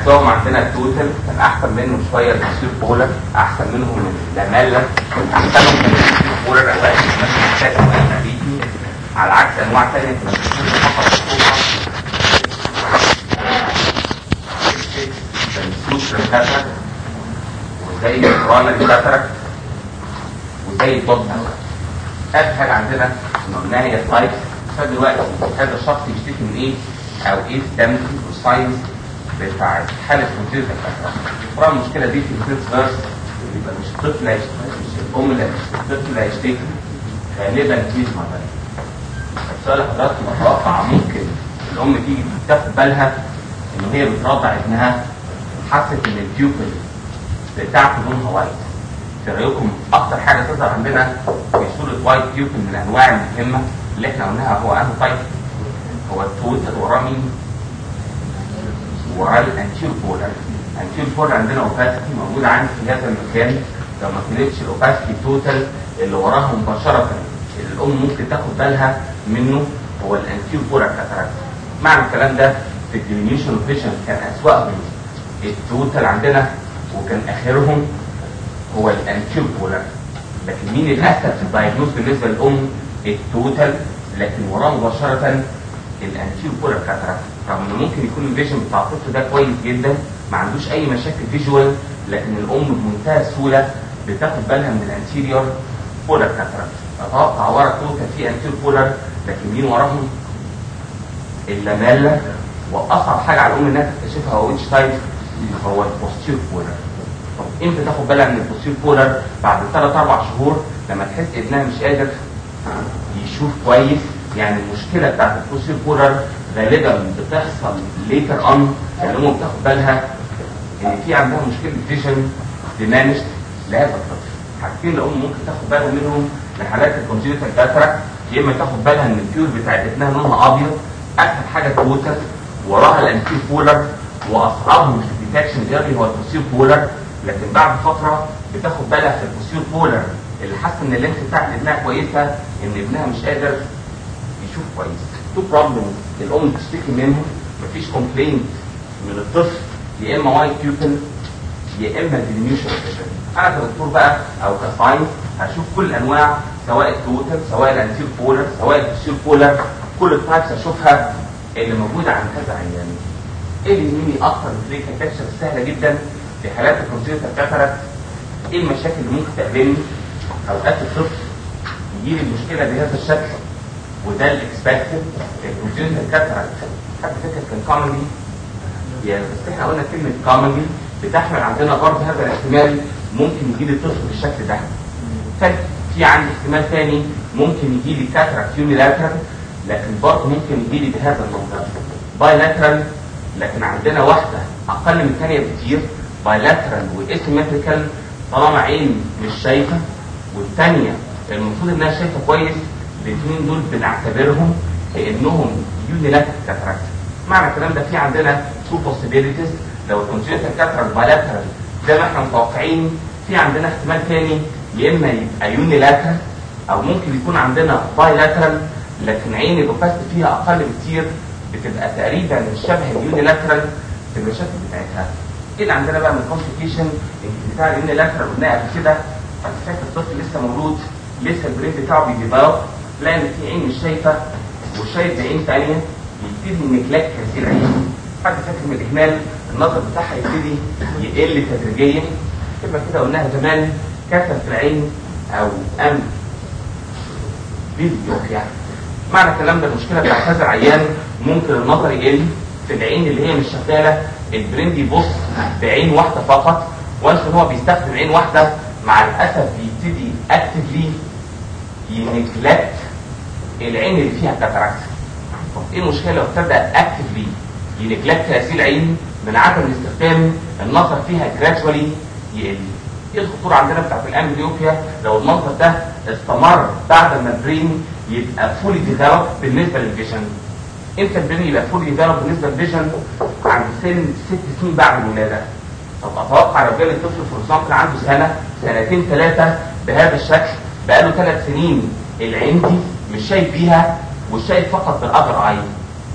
اسوأهم عندنا التوتال كان احسن منه شويه التصوير بولر احسن منهم اللامالا احسنهم من التصوير بولر اوقات مثلا الشكل الامريكي على عكس انواع ثانيه من التصوير فقط الصوره كاتراكت وزي الرانر كاتراكت وزي البطن اخر حاجه عندنا ان قلناها هي اللايف فدلوقتي هذا الشخص يشتكي من ايه او ايه السيمتوم والساينز بتاع حاله كونجيتال كاتراكت طبعا المشكله دي في الفيرست فيرس يبقى مش الطفل هيشتكي مش الام اللي هتشتكي الطفل اللي هيشتكي غالبا في مرض السؤال حضرتك متوقع ممكن الام تيجي تاخد بالها ان هي بترضع ابنها حست ان البيوبل بتاعته لونها وايت في رايكم اكتر حاجه تظهر عندنا في صوره وايت بيوبل من الانواع المهمه اللي احنا قلناها هو انه تايب هو التوتال وراه مين؟ وراه الانتير بولر الانتير بولر عندنا اوباسيتي موجوده عندي في هذا المكان لو ما كانتش الاوباسيتي توتال اللي وراها مباشره اللي الام ممكن تاخد بالها منه هو الانتير بولر كاتاراكت معنى الكلام ده في الديمينيشن فيجن كان اسوأهم التوتال عندنا وكان اخرهم هو الانتير بولر لكن مين الاسهل في الدايجنوز بالنسبه للام التوتال لكن وراه مباشره الانتير بولر كاتاراكت رغم انه ممكن يكون الفيجن بتاع الطفل ده كويس جدا ما عندوش اي مشاكل فيجوال لكن الام بمنتهى السهوله بتاخد بالها من الانتيريور بولر كاتاراكت اتوقع ورا التوتال في انتير بولر لكن مين وراهم اللامالا واصعب حاجه على الام انها تكتشفها هو ويتش تايب هو البوستير بولر طب امتى تاخد بالها من البوستير بولر بعد 3 4 شهور لما تحس ابنها مش قادر يشوف كويس يعني المشكله بتاعت البوستير بولر غالبا بتحصل ليتر اون الام بتاخد بالها ان في عندها مشكله فيجن ديمانشد لهذا الطفل حاجتين الام ممكن تاخد بالها منهم لحالات الكونجينيتال كاتراكت يا اما تاخد بالها ان البيور بتاعت ابنها لونها ابيض اسهل حاجه توتال وراها الانتي بولر واصعبهم في الديتكشن ايرلي هو البوسير بولر لكن بعد فتره بتاخد بالها في البوسير بولر اللي حاسه ان اللينس بتاعت ابنها كويسه ان ابنها مش قادر يشوف كويس تو بروبلم الام بتشتكي منهم مفيش كومبلينت من الطفل يا اما وايت بيوبل يا اما ديميوشن انا كدكتور بقى او كساينس هشوف كل الانواع سواء التوتال سواء الانتير بولر سواء البوسير بولر كل التايبس اشوفها اللي موجوده عند كذا عيان ايه اللي يهمني اكتر من كلينيكال بيكتشر سهله جدا في حالات الكونجنتال كاتاراكت ايه المشاكل اللي ممكن تقابلني اوقات الطفل يجي لي المشكله بهذا الشكل وده الاكسبكتد الكونجنتال كاتاراكت حد فاكر كان كومنلي يعني بس احنا قلنا كلمه كومنلي بتحمل عندنا برضه هذا الاحتمال ممكن يجي لي طفل بالشكل ده في عندي احتمال ثاني ممكن يجي لي كاتاراكت يونيلاترال لكن برضه ممكن يجي لي بهذا المنظر بايلاترال لكن عندنا واحدة أقل من الثانية بكتير بايلاترال واسيمتريكال طالما عين مش شايفة والثانية المفروض إنها شايفة كويس الاثنين دول بنعتبرهم كأنهم يونيلاترال كاتراكت معنى الكلام ده في عندنا تو possibilities لو الكونجنتال كاتراكت بايلاترال زي ما احنا متوقعين في عندنا احتمال ثاني يا إما يبقى يونيلاترال أو ممكن يكون عندنا بايلاترال لكن عين الاوباست فيها اقل بكتير بتبقى تقريبا شبه اليونيلاترال في المشاكل بتاعتها ايه اللي عندنا بقى من كومبليكيشن بتاع اليونيلاترال قلناها قبل كده بعد فاكر الطفل لسه مولود لسه البرين بتاعه بيديفلوب تلاقي ان في عين مش شايفه وشايف بعين ثانيه يبتدي النجلاك كثير عين حد فاكر من الاهمال النظر بتاعها يبتدي يقل تدريجيا كلمه كده قلناها زمان كسر في العين او ام فيديو يعني معنى الكلام ده المشكله بتاعت هذا العيان ممكن النظر يقل في العين اللي هي مش شغاله البرين بيبص بعين واحده فقط وانس ان هو بيستخدم عين واحده مع الاسف بيبتدي اكتفلي ينجلكت العين اللي فيها كاتاراكت طب ايه المشكله لو ابتدى اكتفلي ينجلكت هذه العين من عدم الاستخدام النظر فيها جرادولي يقل ايه الخطوره عندنا بتاعت الامبليوبيا لو المنظر ده استمر بعد ما البرين يبقى فولي ديفلوب بالنسبه للفيجن امتى البرين يبقى فولي ديفلوب بالنسبه للفيجن عند سن ست سنين بعد الولاده طب اتوقع لو جالي طفل فور اكزامبل عنده سنه سنتين ثلاثه بهذا الشكل بقاله ثلاث سنين العين دي مش شايف بيها وشايف فقط بالاذر عين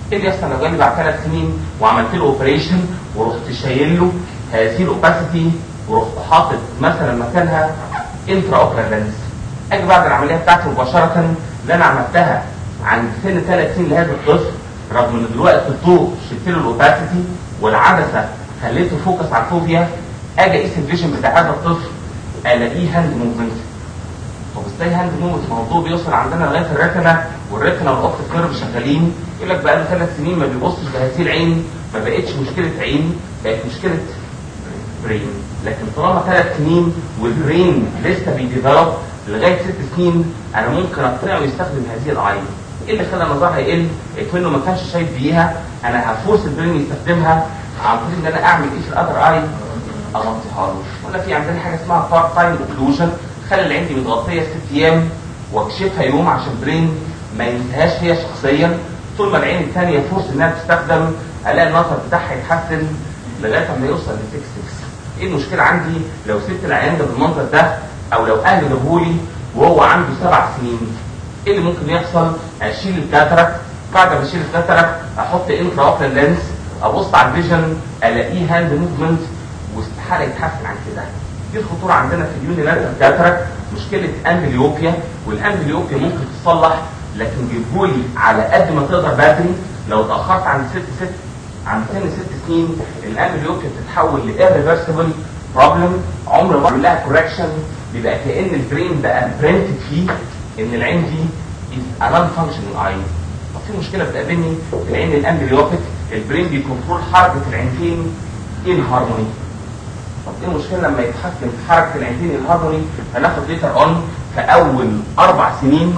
ايه اللي يحصل لو جالي بعد ثلاث سنين وعملت له اوبريشن ورحت شايل له هذه الاوباسيتي ورحت حاطط مثلا مكانها انترا اوبرا لينس اجي بعد العمليه بتاعتي مباشره اللي انا عملتها عند سن ثلاث سنين لهذا الطفل رغم ان دلوقتي الضوء شلت له الاوباسيتي والعدسه خليته فوكس على الفوبيا اجي اقيس الفيجن بتاع هذا الطفل الاقيه هاند موفمنت طب ازاي هاند موفمنت موضوع بيوصل عندنا لغايه الريتنا والريتنا والاوبتيك نيرف شغالين يقول لك بقى له ثلاث سنين ما بيبصش بهذه العين ما بقتش مشكله عين بقت مشكله برين لكن طالما ثلاث سنين والبرين لسه بيديفلوب لغايه ست سنين انا ممكن اقنعه يستخدم هذه العين ايه اللي خلى نظرها يقل؟ اكمنه ما كانش شايف بيها انا هفورس البرين يستخدمها عن طريق ان انا اعمل ايه في الاذر اي اغطيها له ولا في عندنا حاجه اسمها بارت تايم اوكلوجن خلي العين دي متغطيه ست ايام واكشفها يوم عشان البرين ما ينتهاش هي شخصيا طول ما العين الثانيه فرصه انها تستخدم الاقي النظر بتاعها يتحسن لغايه ما يوصل ل 6 6 ايه المشكله عندي لو سبت العيان ده بالمنظر ده او لو اهلي جابهولي وهو عنده سبع سنين ايه اللي ممكن يحصل؟ اشيل الكاتراكت بعد ما اشيل الكاتراكت احط انترا اوبرا لينس ابص على الفيجن الاقيه هاند موفمنت واستحاله يتحسن عن كده دي الخطوره عندنا في اليونيلاترال كاتراكت مشكله امبليوبيا والامبليوبيا ممكن تتصلح لكن جيبهولي على قد ما تقدر بدري لو اتاخرت عن ست ست عن سن ست سنين الامبليوبيا بتتحول لإيرفيرسبل بروبلم عمر ما لها كوركشن بيبقى كان البرين بقى برنتد فيه ان العين دي از انون فانكشنال اي طب في مشكله بتقابلني في العين الامبليوبيك البرين بيكنترول حركه العينتين ان هارموني طب ايه المشكله لما يتحكم في حركه العينتين ان هارموني هناخد ليتر اون في اول اربع سنين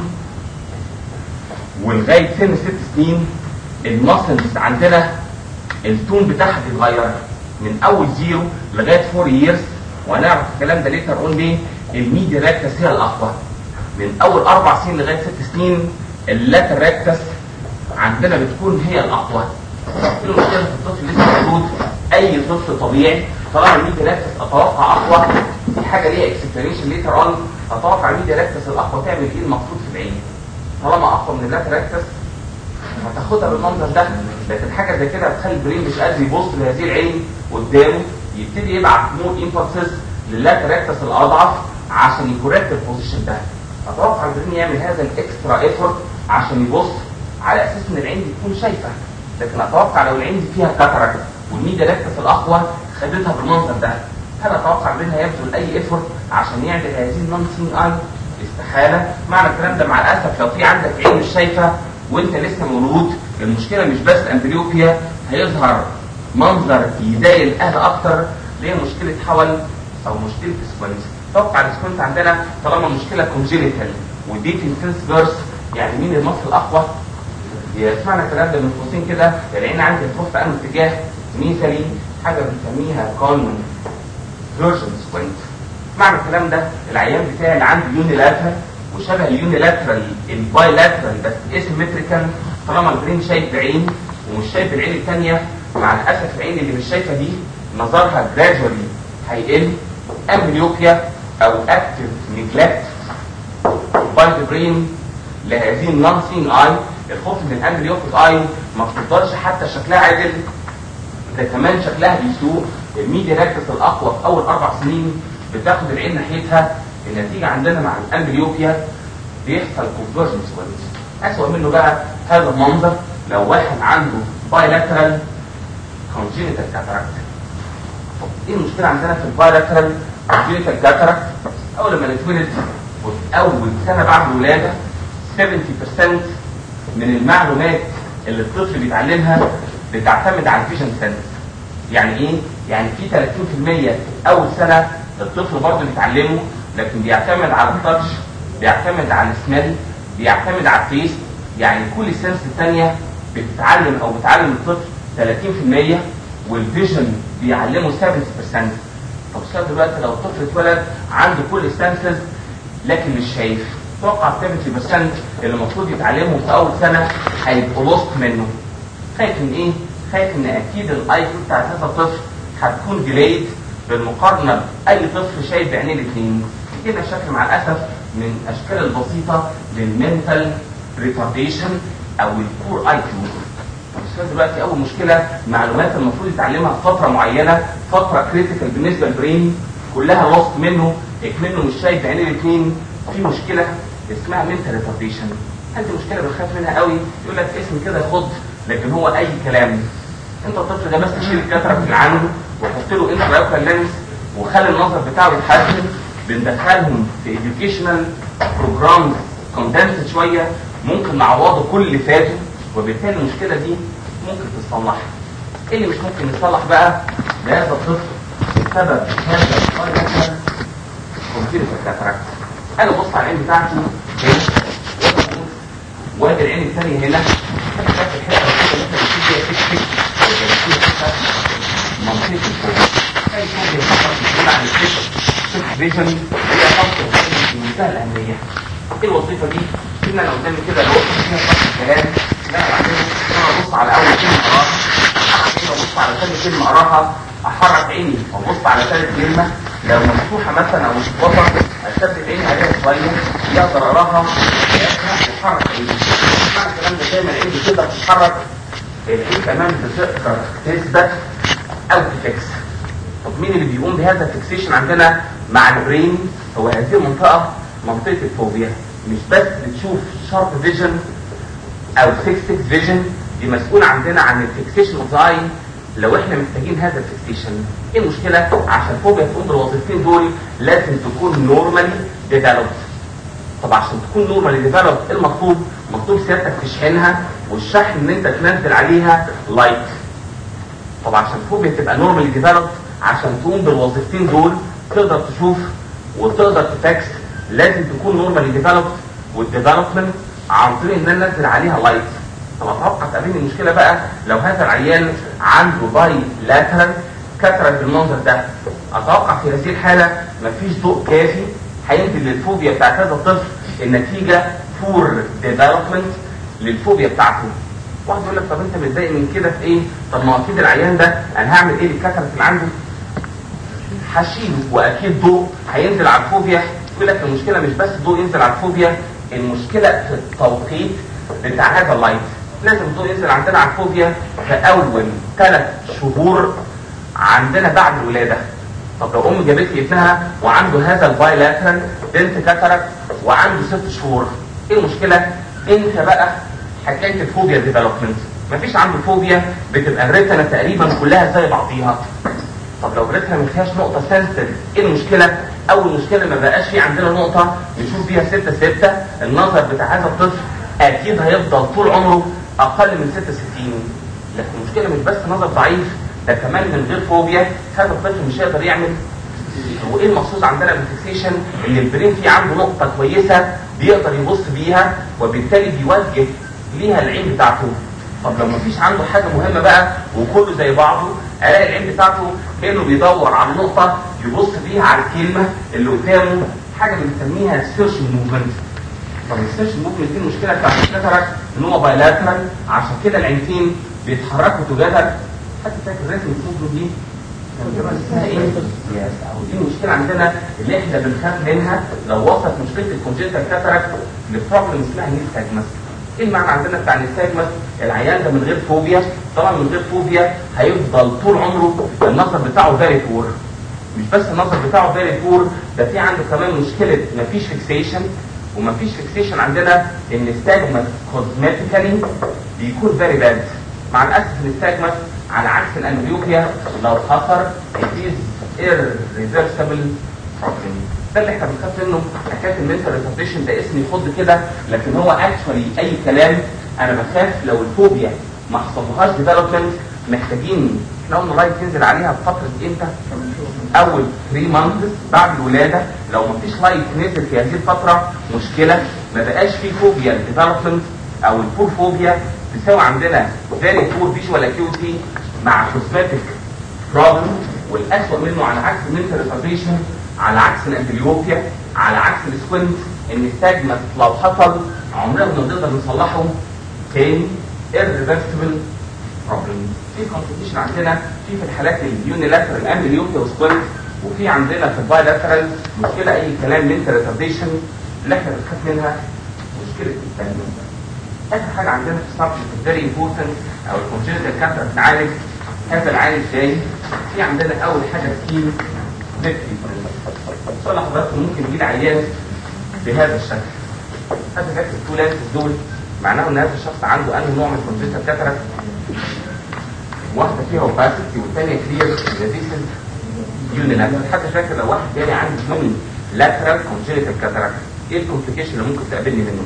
ولغايه سن ست سنين الماسلز عندنا التون بتاعها بيتغير من اول زيرو لغايه فور ييرز وهنعرف الكلام ده ليتر اون ليه الميديا راكتس هي الاقوى من اول اربع سنين لغايه ست سنين اللاتر راكتس عندنا بتكون هي الاقوى في المشكله في الطفل لسه مولود اي طفل طبيعي طالما الميديا راكتس اتوقع اقوى دي حاجه ليها اكسبلانيشن ليتر اون اتوقع الميديا راكتس الاقوى تعمل ايه المفروض في العين طالما اقوى من اللاتر راكتس هتاخدها بالمنظر ده لكن حاجه زي كده هتخلي البرين مش قادر يبص لهذه العين قدامه يبتدي يبعت مور امبلسز للاتر راكتس الاضعف عشان يكوركت البوزيشن ده اتوقع البرين يعمل هذا الاكسترا ايفورت عشان يبص على اساس ان العين دي تكون شايفه لكن اتوقع لو العين دي فيها كاتراكت والميديا راكتس الاقوى خدتها بالمنظر ده هل اتوقع البرين هيبذل اي ايفورت عشان يعمل هذه النون سين اي استحاله معنى الكلام ده مع الاسف لو في عندك عين مش شايفه وانت لسه مولود المشكله مش بس امبليوبيا هيظهر منظر يضايق الاهل اكتر اللي هي مشكله حول او مشكله سكوينت توقع السكوينت عندنا طالما مشكله كونجينيتال وديت انتنس بيرس يعني مين المصل الاقوى يسمعنا الكلام ده من قوسين كده العين عندي تروح في انه اتجاه ميثالي حاجه بنسميها كون فيرجن سكوينت معنى الكلام ده العيان بتاعي اللي عنده يونيلاترال وشبه اليونيلاترال البايلاترال بس اسيمتريكال طالما البرين شايف بعين ومش شايف العين الثانيه مع الاسف العين اللي مش شايفه دي نظرها جراجولي هيقل امبليوبيا او اكتف نيجلكت باي ذا برين لهذه النون سين اي الخوف من الامبليوبيك اي ما بتفضلش حتى شكلها عدل ده كمان شكلها بيسوء الميديا راكتس الاقوى في اول اربع سنين بتاخد العين ناحيتها النتيجه عندنا مع الامبليوبيا بيحصل كونفرجن سويلز اسوء منه بقى هذا المنظر لو واحد عنده بايلاترال كونجينيتال كاتاراكت طب ايه المشكله عندنا في البايلاترال كونجينيتال كاتاراكت اول لما نتولد وفي اول سنه بعد الولاده 70% من المعلومات اللي الطفل بيتعلمها بتعتمد على الفيجن سنس يعني ايه يعني في 30% اول سنه الطفل برضه بيتعلمه لكن بيعتمد على التاتش بيعتمد على السميل بيعتمد على التيست يعني كل سنس الثانيه بتتعلم او بتعلم الطفل 30% والفيجن بيعلمه 70% طب شوف دلوقتي لو الطفل اتولد عنده كل السنسز لكن مش شايف توقع 70% اللي المفروض يتعلمه في اول سنه هيبقوا لوست منه خايف من ايه؟ خايف ان اكيد الاي كيو بتاعت هذا الطفل هتكون ديليد بالمقارنه باي طفل شايف بعينيه الاثنين كده شكل مع الاسف من الاشكال البسيطه للمنتال ريتارديشن او البور اي كيو السؤال دلوقتي اول مشكله معلومات المفروض يتعلمها في فتره معينه فتره كريتيكال بالنسبه للبرين كلها لوست منه اكمنه مش شايف بعينين الاثنين في مشكله اسمها منتال ريتارديشن عندي مشكله بنخاف منها قوي يقول لك اسم كده خد لكن هو اي كلام انت الطفل ده بس تشيل الكاتراكت اللي عنده وحط له انترايوكال لينس وخلي النظر بتاعه يتحسن بندخلهم في educational programs condensed شويه ممكن نعوضه كل اللي فاته وبالتالي المشكله دي ممكن تتصلح ايه اللي مش ممكن يتصلح بقى لهذا الطفل بسبب هذا الفاينل كونفيرس كاتراكت انا ببص على العين بتاعتي هنا وادي العين الثانيه هنا فاكر الحته اللي مثلا فيها سك سك منطقه الفوق اي حاجه يفكر مسؤول عن السك سك فيجن هي خطوه في منتهى الاهميه ايه الوظيفه دي؟ كنا انا قدامي كده لو فيها خط الكلام لا بعدين انا ابص على اول كلمه اقراها بعدين ابص على ثاني كلمه اقراها احرك عيني وابص على ثالث كلمه لو مفتوحه مثلا او متوسطه اثبت عيني عليها شويه يقدر اقراها احرك عيني معنى الكلام ده دايما عيني تقدر تتحرك العين كمان بتقدر تثبت او تفكس طب مين اللي بيقوم بهذا الفكسيشن عندنا مع البرين هو هذه المنطقه منطقه الفوبيا مش بس بتشوف شارب فيجن او فيكسد فيجن دي مسؤول عندنا عن الفيكسيشن اوف ذا لو احنا محتاجين هذا الفيكسيشن ايه المشكله عشان فوبيا تقوم بالوظيفتين دول لازم تكون نورمالي ديفلوبد طب عشان تكون نورمالي ديفلوبد المطلوب مطلوب سيادتك تشحنها والشحن ان انت تنزل عليها لايت طب عشان فوبيا تبقى نورمالي ديفلوبد عشان تقوم بالوظيفتين دول تقدر تشوف وتقدر تتكست لازم تكون نورمالي ديفلوبد والديفلوبمنت عن طريق ان انا انزل عليها لايت طب اتوقع تقابلني المشكله بقى لو هذا العيان عنده باي لاترال كثره بالمنظر ده اتوقع في هذه الحاله مفيش ضوء كافي هينزل للفوبيا بتاعت هذا الطفل النتيجه فور ديفلوبمنت للفوبيا بتاعته واحد يقول لك طب انت متضايق من كده في ايه؟ طب ما اكيد العيان ده انا هعمل ايه للكثره اللي عنده؟ هشيله واكيد ضوء هينزل على الفوبيا يقول لك المشكله مش بس الضوء ينزل على الفوبيا المشكله في التوقيت بتاع هذا اللايت لازم الضوء ينزل عندنا على الفوبيا في اول ثلاث شهور عندنا بعد الولاده طب لو ام جابت لي ابنها وعنده هذا البايلاترال دنت كاتراك وعنده ست شهور ايه المشكله؟ انت بقى حكايه الفوبيا ديفلوبمنت مفيش عنده فوبيا بتبقى الريتنا تقريبا كلها زي بعضيها طب لو الريتنا ما فيهاش نقطه سنسيتيف ايه المشكله؟ اول مشكله ما بقاش في عندنا نقطه نشوف بيها 6 6 النظر بتاع هذا الطفل اكيد هيفضل طول عمره اقل من 66 لكن المشكله مش بس نظر ضعيف ده كمان من غير فوبيا هذا الطفل مش هيقدر يعمل هو ايه المقصود عندنا بالفيكسيشن ان البرين في عنده نقطه كويسه بيقدر يبص بيها وبالتالي بيوجه ليها العين بتاعته طب لو مفيش عنده حاجه مهمه بقى وكله زي بعضه الاقي العين بتاعته كانه بيدور على نقطه يبص بيها على الكلمه اللي قدامه حاجه بنسميها سيرش موفمنت طب السيرش موفمنت دي المشكله بتاعت الكاتراك ان هو بايلاترال عشان كده العينتين بيتحركوا توجذر حد فاكر رسم الفوجو دي اسمها ايه؟ او دي المشكله عندنا اللي احنا بنخاف منها لو وصلت مشكله الكونجنتال كاتراك لبروبلم اسمها نيستاجمس ايه المعنى عندنا بتاع النيستاجمس؟ العيان ده من غير فوبيا طبعا من غير فوبيا هيفضل طول عمره النظر بتاعه فيري بور مش بس النظر بتاعه فيري بور ده في عنده كمان مشكله مفيش فيكسيشن ومفيش فيكسيشن عندنا ان الستاجمس كوزماتيكالي بيكون فيري باد مع الاسف الستاجمس على عكس الانبيوبيا لو حصل it is irreversible problem ده اللي احنا بنخاف منه حكايه المنتال ريتارديشن ده اسم يخض كده لكن هو اكشولي اي كلام انا بخاف لو الفوبيا ما حصلهاش ديفلوبمنت محتاجين احنا قلنا لايت تنزل عليها بفتره امتى؟ اول 3 مانثس بعد الولاده لو ما فيش لايت نزل في هذه الفتره مشكله ما بقاش في فوبيا ديفلوبمنت او البور فوبيا تساوي عندنا فيري بور فيجوال اكيوتي مع كوزماتيك بروبلم والاسوء منه على عكس المنتال ريتارديشن على عكس الامبليوبيا على عكس السكوينت ان الساجمس لو حصل عمرنا ما نقدر نصلحه تاني irreversible problem في كومبليكيشن عندنا في في الحالات اليونيلاترال امبليوبيا وسكوينت وفي عندنا في البايلاترال مشكله اي كلام منتال ريتارديشن اللي احنا بنخاف منها مشكله التنميه اخر حاجه عندنا في السبجكت فيري امبورتنت او الكونجنتال كاتر بتعالج هذا العالج ازاي في عندنا اول حاجه سكين فيكتي سؤال حضراتكم ممكن يجي لي عيان بهذا الشكل هذا فاكر التو لانسز دول معناه ان هذا الشخص عنده انهي نوع من الكونجنتال كاتر واحده فيها اوباسيتي والثانيه كلير ريزيستنت يونيلاترال حد فاكر لو واحد جالي عنده يوني لاترال كونجنتال كاتراكت ايه الكومبليكيشن اللي ممكن تقابلني منه؟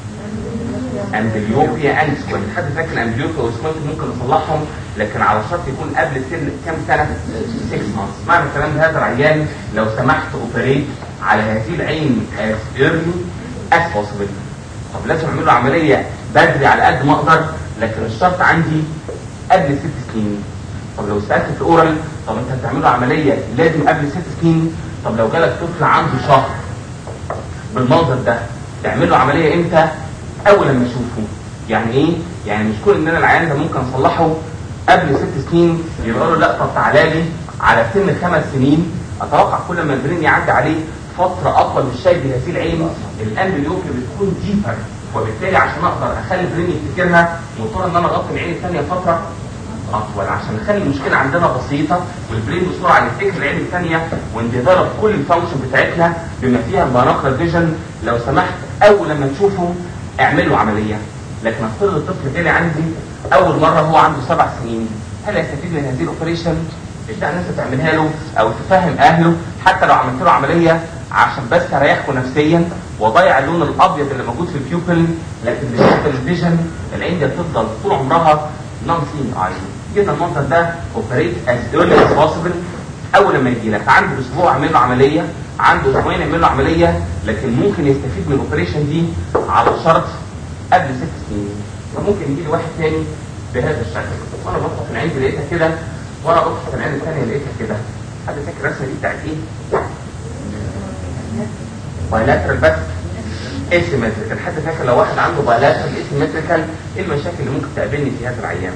امبليوبيا اند سكوينت حد فاكر امبليوبيا وسكوينت ممكن نصلحهم لكن على شرط يكون قبل سن كام سنه 6 مانثs معنى الكلام ده هذا العيان لو سمحت اوبريت على هذه العين as early as possible طب لازم اعمل له عمليه بدري على قد ما اقدر لكن الشرط عندي قبل ست سنين طب لو سالت في الاورال طب انت هتعمل له عمليه لازم قبل ست سنين طب لو جالك طفل عنده شهر بالمنظر ده تعمل له عمليه امتى اول لما اشوفه يعني ايه يعني مش كل ان انا العيان ده ممكن اصلحه قبل ست سنين يبقى له لا طب تعالى لي على سن خمس سنين اتوقع كل ما البرين يعدي عليه فتره اطول مش شايف بهذه العين الامبليوبيا بتكون ديبر وبالتالي عشان اقدر اخلي البرين يفتكرها مضطر ان انا اغطي العين الثانيه فتره اطول عشان نخلي المشكله عندنا بسيطه والبرين بسرعه يفتكر العين الثانيه ونديفلوب كل الفانكشن بتاعتنا بما فيها البانوكلر فيجن لو سمحت اول لما تشوفه اعمل له عمليه لكن افترض الطفل جالي عندي اول مره هو عنده سبع سنين هل يستفيد من هذه الاوبريشن؟ ابدا ان انت تعملها له او تفهم اهله حتى لو عملت له عمليه عشان بس اريحكم نفسيا واضيع اللون الابيض اللي موجود في البيوبل لكن بالنسبه للفيجن العين دي بتفضل طول عمرها نون سين اي جبنا المنظر ده اوبريت از ايرلي از بوسيبل اول لما يجي لك عنده اسبوع اعمل له عمليه عنده اسبوعين اعمل له عمليه لكن ممكن يستفيد من الاوبريشن دي على شرط قبل ست سنين فممكن يجي لي واحد تاني بهذا الشكل وانا بطلع في العين دي لقيتها كده وانا بطلع في العين الثانيه لقيتها كده حد فاكر الرسمه دي بتاعت ايه؟ بايلاترال بس اسيمتريكال حد فاكر لو واحد عنده بايلاترال اسيمتريكال ايه المشاكل اللي ممكن تقابلني في هذا العيان؟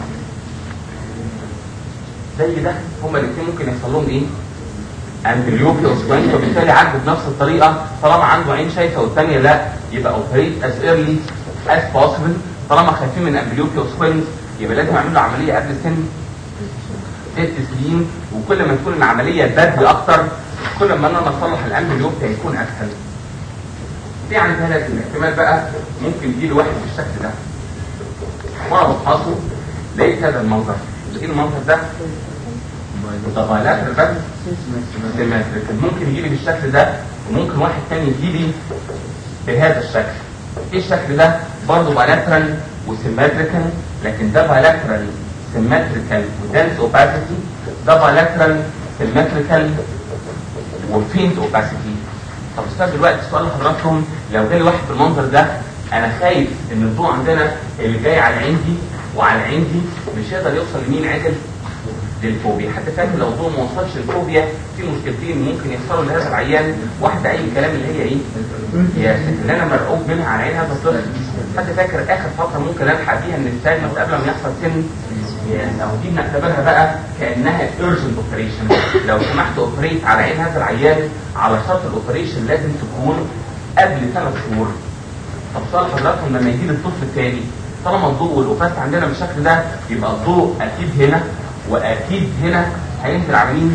زي ده هما الاثنين ممكن يحصل لهم ايه؟ امبليوبيا وسكوينت وبالتالي عالجوا بنفس الطريقه طالما عنده عين شايفه والثانيه لا يبقى اوبريت از ايرلي از بوسيبل طالما خايفين من امبليوبيا وسكوينت يبقى لازم اعمل له عمليه قبل سن ست سنين وكل ما تكون العمليه بدري اكتر كل ما انا اصلح الامبليوبيا هيكون اسهل دي عن ثلاث الاحتمال بقى ممكن يجي له واحد بالشكل ده وانا بفحصه لقيت هذا المنظر ايه المنظر ده؟ ده بايلاترال بس سيمتريكال ممكن يجي لي بالشكل ده وممكن واحد تاني يجي لي بهذا الشكل ايه الشكل ده؟ برضه بايلاترال وسيمتريكال لكن ده بايلاترال سيمتريكال ودنس اوباسيتي ده بايلاترال سيمتريكال وفينت اوباسيتي طب استنى دلوقتي سؤال لحضراتكم لو جالي واحد بالمنظر ده انا خايف ان الضوء عندنا اللي جاي على عندي وعلى عندي مش هيقدر يوصل لمين عدل للفوبيا حتى فاكر لو الضوء ما وصلش للفوبيا في مشكلتين ممكن يحصلوا لهذا العيان واحده اي كلام اللي هي ايه؟ هي اللي انا مرعوب منها على عين هذا الطفل حد فاكر اخر فتره ممكن الحق فيها ان الساجمنت قبل ما يحصل سن او دي بنعتبرها بقى كانها ايرجنت اوبريشن لو سمحت اوبريت على عين هذا العيان على شرط الاوبريشن لازم تكون قبل ثلاث شهور طب سؤال حضراتكم لما يجي لي الطفل الثاني طالما الضوء والاوفاست عندنا بالشكل ده يبقى الضوء اكيد هنا واكيد هنا هينزل على مين؟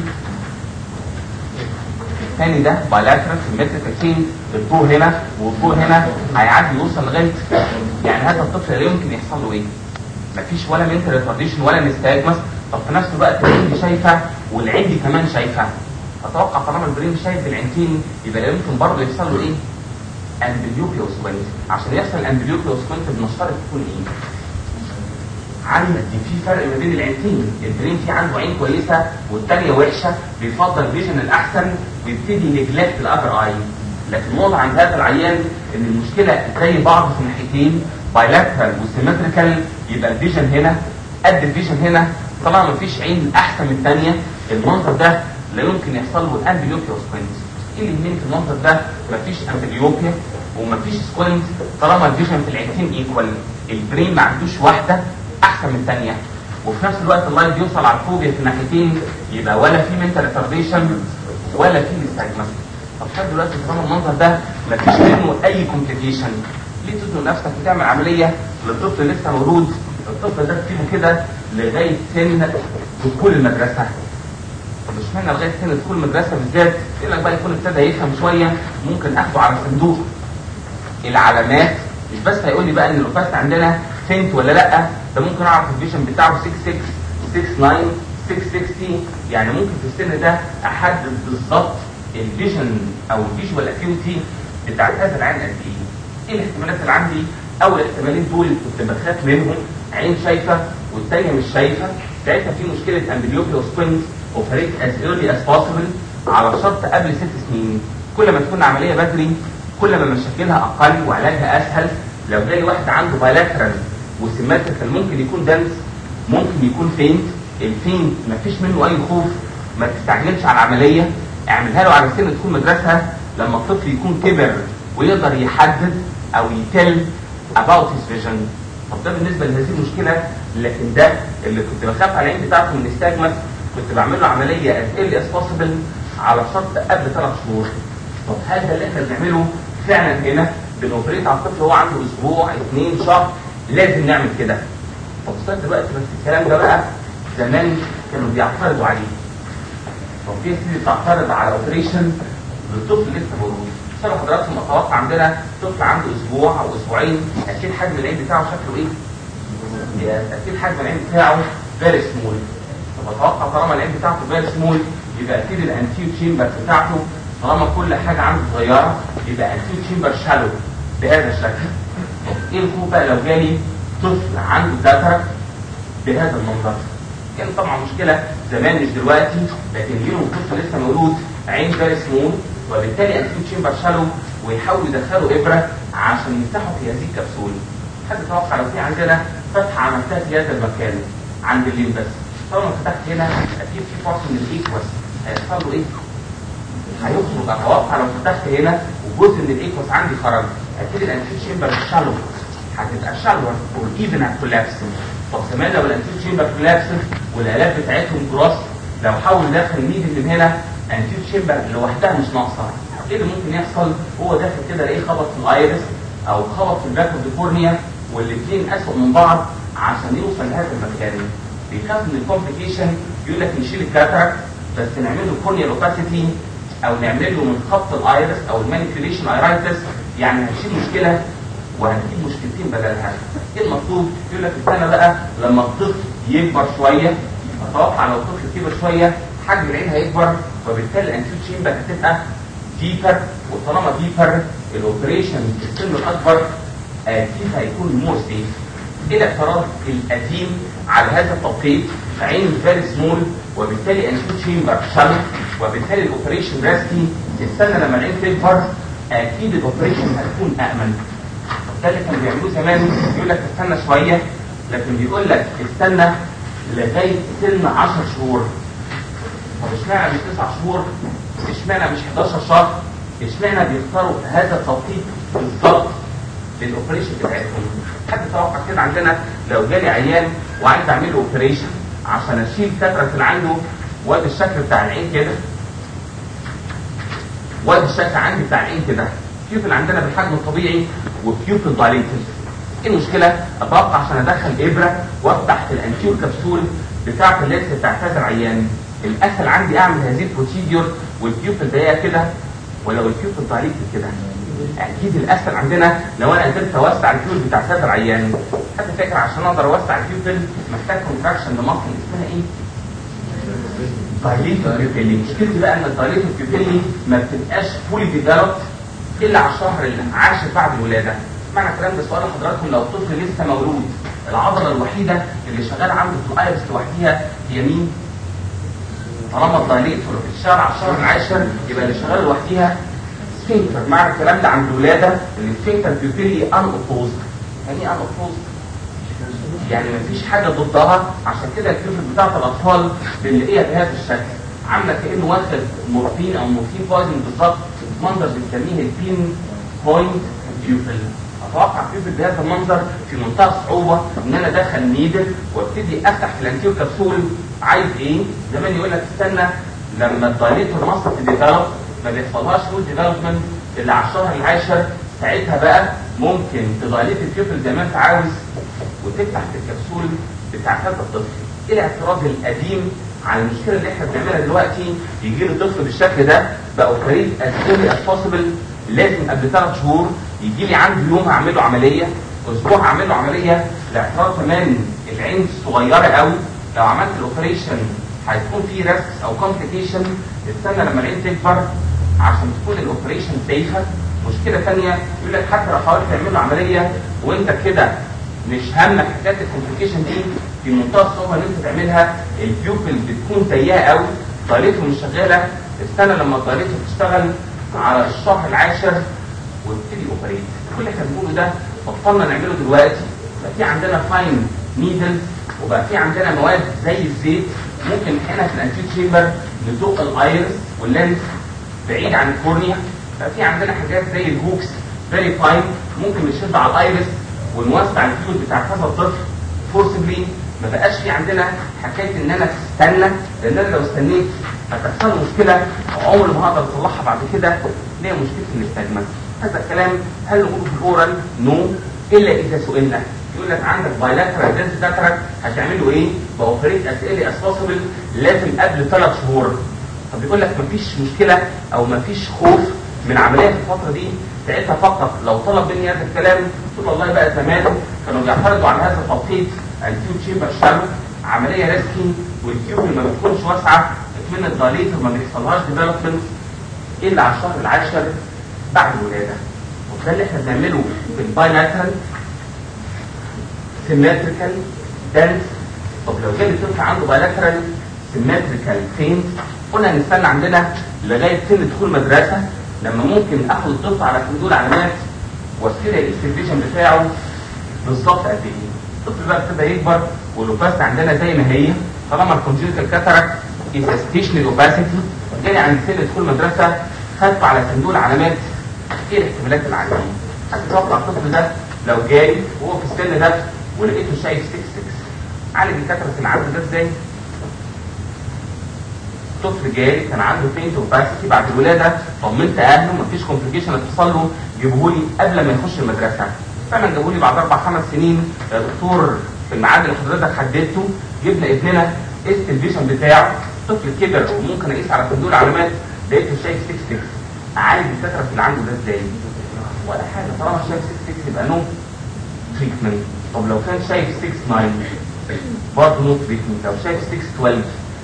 الثاني ده بايلاترال سيمتريكال تشين الضوء هنا والضوء هنا هيعدي يوصل لغايه يعني هذا الطفل لا يمكن يحصل له ايه؟ مفيش ولا منتال ريتارديشن ولا نستاجمس طب في نفس الوقت العين دي شايفه والعين دي كمان شايفه اتوقع طالما البرين شايف بالعينتين يبقى لا يمكن برضه يحصل له ايه؟ امبليوبيا وسكوينت عشان يحصل امبليوبيا وسكوينت بنشترط تكون ايه؟ عندك في فرق ما بين العينتين البرين في عنده عين كويسه والثانيه وحشه بيفضل فيجن الاحسن ويبتدي نجلكت الاذر اي لكن الوضع عند هذا العيان ان المشكله زي بعض في الناحيتين بايلاترال وسيمتريكال يبقى الفيجن هنا قد الفيجن هنا طالما ما فيش عين احسن من الثانيه المنظر ده لا يمكن يحصل له امبليوبيا وسكوينت ايه اللي يهمني في المنظر ده مفيش امبليوبيا ومفيش سكوينت طالما الفيجن في العينتين ايكوال البرين ما عندوش واحده احسن من الثانيه وفي نفس الوقت اللايت بيوصل على الفوبيا في الناحيتين يبقى ولا في منتال ريتارديشن ولا في نستاجمنت طب لحد دلوقتي طالما المنظر ده مفيش منه اي كومبليكيشن ليه تزنق نفسك وتعمل عمليه للطفل لسه مولود الطفل ده تسيبه كده لغايه سن دخول المدرسه طب اشمعنى لغايه سن دخول المدرسه بالذات يقول لك بقى يكون ابتدى يفهم شويه ممكن اخده على صندوق العلامات مش بس هيقول لي بقى ان الاوباست عندنا فينت ولا لا ده ممكن اعرف الفيجن بتاعه 66 69 660 يعني ممكن في السن ده احدد بالظبط الفيجن او الفيجوال اكيوتي بتاعت هذا العين قد ايه ايه الاحتمالات اللي عندي اول احتمالين دول كنت بخاف منهم عين شايفه والثانيه مش شايفه ساعتها في مشكله امبليوبيا وسبنت اوبريت از ايرلي از بوسيبل على شرط قبل ست سنين كل ما تكون عمليه بدري كل ما مشاكلها اقل وعلاجها اسهل لو جالي واحد عنده بايلاترال وسيمتريكال ممكن يكون دنس ممكن يكون فينت الفينت ما فيش منه اي خوف ما تستعجلش على العمليه اعملها له على سن دخول مدرسه لما الطفل يكون كبر ويقدر يحدد او يتل about his vision طب ده بالنسبه لهذه المشكله لكن ده اللي كنت بخاف على العين بتاعته من الاستجمس كنت بعمل له عمليه as early as possible على شرط قبل ثلاث شهور طب هل ده اللي احنا بنعمله فعلا هنا بنوبريت على الطفل وهو عنده اسبوع اثنين شهر لازم نعمل كده طب استنى دلوقتي بس الكلام ده بقى زمان كانوا بيعترضوا عليه طب في سيدي بتعترض على اوبريشن للطفل لسه مولود سبب حضراتكم اتوقع عندنا طفل عنده اسبوع او اسبوعين اكيد حجم العين بتاعه شكله ايه؟ اكيد حجم العين بتاعه فيري سمول طب اتوقع طالما العين بتاعته فيري سمول يبقى اكيد الانتيو تشامبر بتاعته طالما كل حاجه عنده صغيره يبقى انتيو تشامبر شالو بهذا الشكل طب ايه الخوف بقى لو جالي طفل عنده كاتراك بهذا المنظر كان طبعا مشكله زمان مش دلوقتي لكن جيلهم طفل لسه مولود عين فيري سمول وبالتالي انتيو تشامبر شالو ويحاولوا يدخلوا ابره عشان يفتحوا في هذه الكبسول حد توقع لو في عندنا فتحه عملتها في هذا المكان عند الليمبس طالما فتحت هنا اكيد في فرصه من الايكوس هيحصل له ايه؟ هيخرج اتوقع لو فتحت هنا وجزء من الايكوس عندي خرج اكيد الانتيو تشامبر شالو هتبقى شالو وايفن هتكولابسنج طب كمان لو الانتيو تشامبر كولابسنج والالات بتاعتهم كروس لو حاول داخل نيدل من هنا انتيو تشامبر لوحدها مش ناقصه ايه اللي ممكن يحصل هو داخل كده الاقيه خبط في الايرس او خبط في الباك اوف كورنيا والاثنين اسوء من بعض عشان يوصل لهذا المكان بيخاف من الكومبليكيشن يقول لك نشيل الكاتراك بس نعمل له كورنيال اوباسيتي او نعمل له من خط الايرس او المانيبيوليشن ايرايتس يعني هنشيل مشكله وهنجيب مشكلتين بدلها ايه المطلوب يقول لك استنى بقى لما الطفل يكبر شويه اتوقع لو الطفل كبر شويه حجم العين هيكبر وبالتالي الانتيو تشامبر هتبقى ديبر وطالما ديبر الاوبريشن في السن الاكبر اكيد هيكون مور سيف ايه الاعتراض القديم على هذا التوقيت عين فيري سمول وبالتالي انتيو تشامبر شالو وبالتالي الاوبريشن ريسكي استنى لما العين تكبر اكيد الاوبريشن هتكون امن ده اللي كانوا بيعملوه زمان يقول لك استنى شويه لكن بيقول لك استنى لغايه سن 10 شهور طب اشمعنى مش 9 شهور اشمعنى مش 11 شهر اشمعنى بيختاروا هذا التوقيت بالظبط للاوبريشن بتاعتهم حد توقع كده عندنا لو جالي عيان وعايز اعمل له اوبريشن عشان اشيل كاتراك اللي عنده وادي الشكل بتاع العين كده وادي الشكل عندي بتاع العين كده بيوبل عندنا بالحجم الطبيعي وبيوبل دايليتد ايه المشكله اتوقع عشان ادخل ابره وافتح في الانتيور كبسول بتاعه اللينس بتاعت هذا العيان الاسهل عندي اعمل هذه البروسيديور والبيوبل ضيقه كده ولو البيوبل دايليتد كده اكيد الاسهل عندنا لو انا قدرت اوسع البيوبل بتاع هذا العيان حد فاكر عشان اقدر اوسع البيوبل محتاج كونتراكشن لمصل اسمها ايه؟ دايليتد بيوبيلي مشكلتي بقى ان الدايليتد بيوبيلي ما بتبقاش فولي ديفلوبد الا على الشهر العاشر بعد الولاده معنى الكلام ده سؤال لحضراتكم لو الطفل لسه مولود العضله الوحيده اللي شغال عنده في الايرس لوحدها هي مين؟ طالما الدايليتور في الشهر على الشهر العاشر يبقى اللي شغال لوحدها سفنكتر معنى الكلام ده عند الولاده ان السفنكتر بيبيلي ان اوبوزد يعني ايه ان اوبوزد؟ يعني مفيش حاجه ضدها عشان كده الكيوفل بتاعت الاطفال بنلاقيها بهذا الشكل عامله كانه واخد مورفين او مورفين بويزن بالظبط منظر بنسميه البين بوينت بيوبل اتوقع بيوبل بهذا المنظر في منتهى الصعوبه ان انا ادخل نيدل وابتدي افتح في الانتيو كبسول عايز ايه؟ زمان يقول لك استنى لما الدايليتور مصر تديفلوب ما بيحصلهاش فول ديفلوبمنت الا على الشهر العاشر ساعتها بقى ممكن تضايليت البيوبل زي ما انت عاوز وتفتح في الكبسول بتاع هذا الطفل ايه الاعتراض القديم على المشكله اللي احنا بنعملها دلوقتي يجي لي طفل بالشكل ده بقى اوبريت از ايرلي از بوسيبل لازم قبل ثلاث شهور يجي لي عندي يوم هعمل له عمليه اسبوع هعمل له عمليه الاعتراض كمان العين صغيره قوي لو عملت الاوبريشن هيكون في ريسك او كومبليكيشن استنى لما العين تكبر عشان تكون الاوبريشن سيفه مشكله ثانيه يقول لك حتى لو حاولت تعمل له عمليه وانت كده مش همك حكايه الكومبليكيشن دي في منتهى الصعوبه ان انت تعملها البيوبل بتكون ضيقه قوي طريقته مش شغاله استنى لما طريقته تشتغل على الشهر العاشر ويبتدي اوبريت كل اللي احنا بنقوله ده بطلنا نعمله دلوقتي بقى في عندنا فاين نيدل وبقى في عندنا مواد زي الزيت ممكن احنا في الانتيو تشامبر نزق الايرس واللينس بعيد عن الكورنيا بقى في عندنا حاجات زي الهوكس فيري فاين ممكن نشد على الايرس ونوسع الفيول بتاع هذا الطفل فورسبلي ما بقاش في عندنا حكايه ان انا استنى لان انا لو استنيت هتحصل مشكله عمري ما هقدر اصلحها بعد كده اللي هي مشكله الاستجمة هذا الكلام هل نقوله في الاورال؟ نو الا اذا سئلنا يقول لك عندك بايلاترال دنس كاتراك هتعملوا ايه؟ باوبريت از ايرلي از بوسيبل لازم قبل ثلاث شهور طب بيقول لك مفيش مشكله او مفيش خوف من عمليه في الفتره دي ساعتها فقط لو طلب مني هذا الكلام قلت والله بقى زمان كانوا بيعترضوا على هذا التوقيت التيو تشامبر شالو عمليه ريسكي والتيوب اللي ما بتكونش واسعه من الدايليت وما بيحصلهاش ديفلوبمنت الا على الشهر العاشر بعد الولاده وده اللي احنا بنعمله في البايلاترال سيمتريكال دنس طب لو جالي طفل عنده بايلاترال سيمتريكال فين قلنا هنستنى عندنا لغايه سن دخول مدرسه لما ممكن اخد الطفل على صندوق علامات وابتدي اقيس الفيجن بتاعه بالظبط قد ايه الطفل بقى ابتدى يكبر والاوباسيتي عندنا زي ما هي طالما الكونجنتال كاتاراكت از ستيشنري اوباسيتي جالي عند سن دخول مدرسه خدته على صندوق العلامات ايه الاحتمالات اللي عندي؟ هتتوقع الطفل ده لو جاي وهو في السن ده ولقيته شايف 6 6 عالج الكاتراكت اللي عنده ده ازاي؟ طفل جاي كان عنده بينت اوباسيتي بعد الولاده طمنت اهله مفيش كومبليكيشن هتحصل له جيبوه لي قبل ما يخش المدرسه فعلا جابوا لي بعد اربع خمس سنين يا دكتور في الميعاد اللي حضرتك حددته جبنا ابننا قست الفيجن بتاعه طفل كبر وممكن اقيس على صندوق العلامات لقيته شايف 6 6 اعالج الكاتراكت اللي عنده ده ازاي؟ ولا حاجه طالما شايف 6 6 يبقى نو تريتمنت طب لو كان شايف 6 9 برضه نو تريتمنت لو شايف 6 12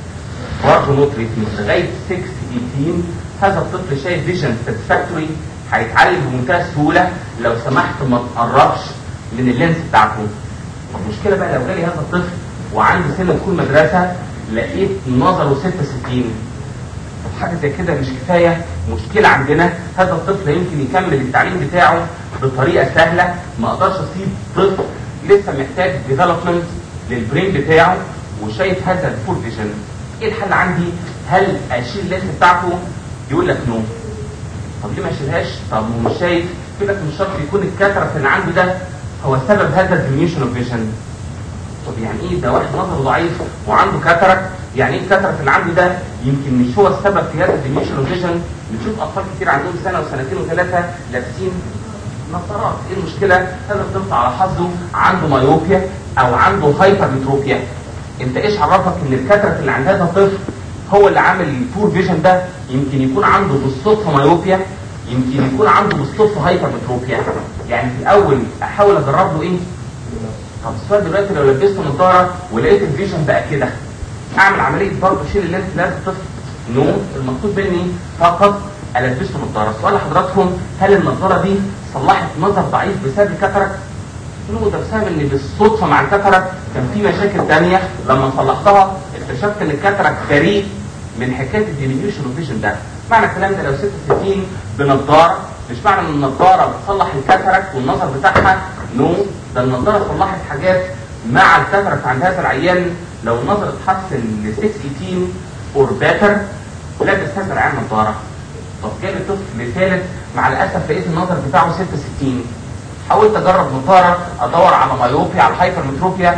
برضه نو تريتمنت لغايه 6 18 هذا الطفل شايف فيجن ساتسفاكتوري هيتعالج بمنتهى السهوله لو سمحت ما تقربش من اللينس بتاعته المشكله بقى لو جالي هذا الطفل وعنده سن دخول مدرسه لقيت نظره 66 طب حاجه زي كده مش كفايه مشكله عندنا هذا الطفل يمكن يكمل التعليم بتاعه بطريقه سهله ما اقدرش اسيب طفل لسه محتاج ديفلوبمنت للبرين بتاعه وشايف هذا الفول فيجن ايه الحل عندي هل اشيل اللينس بتاعته يقول لك نو طب ليه ما اشيلهاش طب مش شايف يقول لك مش شرط يكون الكاتراكت اللي عنده ده هو سبب هذا الديميوشن اوف فيجن طب يعني ايه ده واحد نظره ضعيف وعنده كاتراكت يعني ايه الكاتراكت اللي عنده ده يمكن مش هو السبب في هذا الديميوشن اوف فيجن بنشوف اطفال كتير عندهم سنه وسنتين وثلاثه لابسين نظارات ايه المشكله هذا الطفل على حظه عنده مايوبيا او عنده هايبر متروبيا انت ايش عرفك ان الكاتراكت اللي عند هذا الطفل هو اللي عامل البور فيجن ده يمكن يكون عنده بالصدفه مايوبيا يمكن يكون عنده بالصدفه هايبر متروبيا يعني في الاول احاول اجرب له ايه طب السؤال دلوقتي لو لبسته نظاره ولقيت الفيجن بقى كده اعمل عمليه برضه اشيل اللينس لازم الطفل نو المطلوب مني فقط البسه نظاره سؤال لحضراتكم هل النظاره دي صلحت نظر ضعيف بسبب الكاتراكت له ده بسبب ان بالصدفه مع الكاتراكت كان في مشاكل تانية لما صلحتها اكتشفت ان الكاتراكت بريء من حكايه الديمينيوشن اوف فيجن ده معنى الكلام ده لو 66 بنضاره مش معنى ان النضاره بتصلح الكاتراكت والنظر بتاعها نو ده النضاره صلحت حاجات مع الكاتراكت عند هذا العيان لو النظر اتحسن ل 618 اور بيتر لابس هذا العيان نضاره طب جالي طفل ثالث مع الاسف لقيت النظر بتاعه 66 حاولت اجرب نظاره ادور على مايوبيا على هايبر متروبيا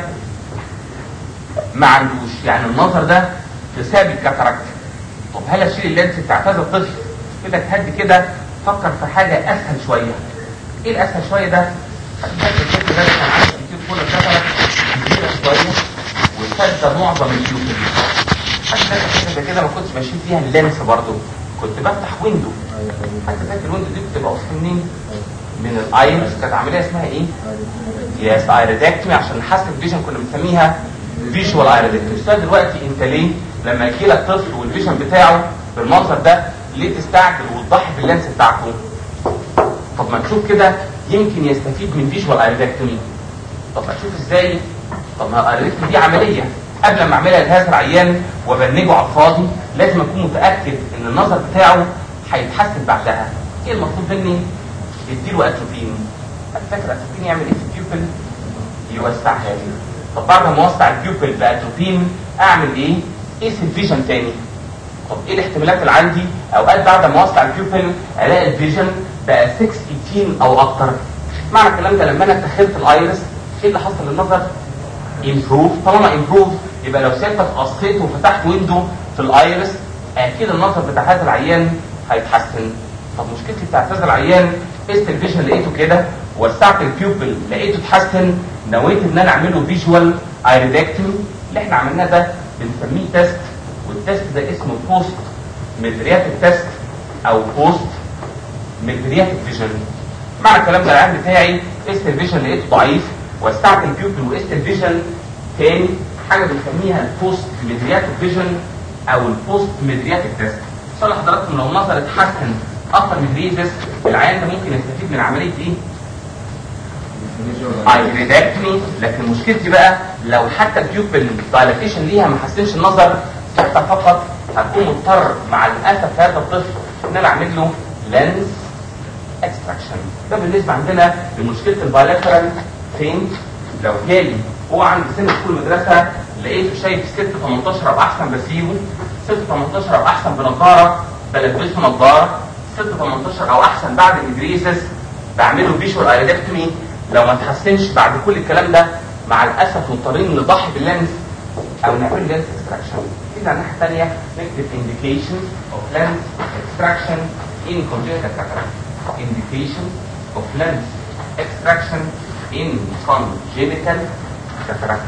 ما عندوش يعني النظر ده بسبب الكاتراكت طب هل اشيل اللينس بتاعت هذا الطفل كده تهدي كده فكر في حاجه اسهل شويه ايه الاسهل شويه ده هتفكر الفكر ده كان عندي كتير كل كتره كبيره شويه وتصدر معظم الكيوبل حتى فاكر حاجه كده ما كنتش بشيل فيها اللينس برضو كنت بفتح ويندو حتى فاكر الويندو دي بتبقى اصلا منين من الايرس كانت عمليه اسمها ايه يس ايريدكتمي عشان نحسن الفيجن كنا بنسميها فيجوال ايريدكتمي السؤال دلوقتي انت ليه لما يجي لك طفل والفيجن بتاعه بالمنظر ده ليه تستعجل وتضحي باللينس بتاعته طب ما نشوف كده يمكن يستفيد من فيجوال ايريدكتمي طب اشوف ازاي طب ما الايريدكتمي دي عمليه قبل ما اعملها لهذا العيان وابنجه على الفاضي لازم اكون متاكد ان النظر بتاعه هيتحسن بعدها ايه المطلوب مني اديله اتروبين فاكر اتروبين يعمل ايه في البيوبل يوسعها لي طب بعد ما اوسع البيوبل باتروبين اعمل ايه قيس الفيجن تاني طب ايه الاحتمالات اللي عندي اوقات بعد ما اوسع البيوبل الاقي الفيجن بقى 6 18 او اكتر معنى الكلام ده لما انا اتخذت الايرس ايه اللي حصل للنظر امبروف طالما امبروف يبقى لو سيادتك قصيت وفتحت ويندو في الايرس اكيد النظر بتاع هذا العيان هيتحسن طب مشكلتي بتاعت هذا العيان قست الفيجن لقيته كده وسعت البيوبل لقيته اتحسن نويت ان انا اعمله فيجوال ايريدكتومي اللي احنا عملناه ده بنسميه تيست والتيست ده اسمه بوست مدرياتيك تيست او بوست مدرياتيك فيجن معنى الكلام ده العيان بتاعي قست الفيجن لقيته ضعيف وسعت البيوبل وقست الفيجن تاني حاجه بنسميها البوست مدرياتيك فيجن او البوست مدرياتيك تيست سؤال لحضراتكم لو النظر اتحسن اكتر من ريزس العيان ده ممكن يستفيد من عمليه ايه؟ ايريدكتمي لكن مشكلتي بقى لو حتى البيوبل دايلاتيشن ليها ما حسنش النظر حتى فقط هكون مضطر مع الاسف هذا الطفل ان انا اعمل له لينز اكستراكشن ده بالنسبه عندنا لمشكله البايلاترال فين لو جالي هو عند سن كل مدرسه لقيته شايف 6 18 او احسن بسيبه 6 18 او احسن بنضاره بلبسه نضاره 6 18 او احسن بعد الادريسس بعمله فيجوال ايريدكتومي لو ما تحسنش بعد كل الكلام ده مع الاسف مضطرين نضحي باللينس او نعمل لينس اكستراكشن كده الناحيه الثانيه نكتب indication of lens extraction in congenital cataract indication of lens extraction in congenital cataract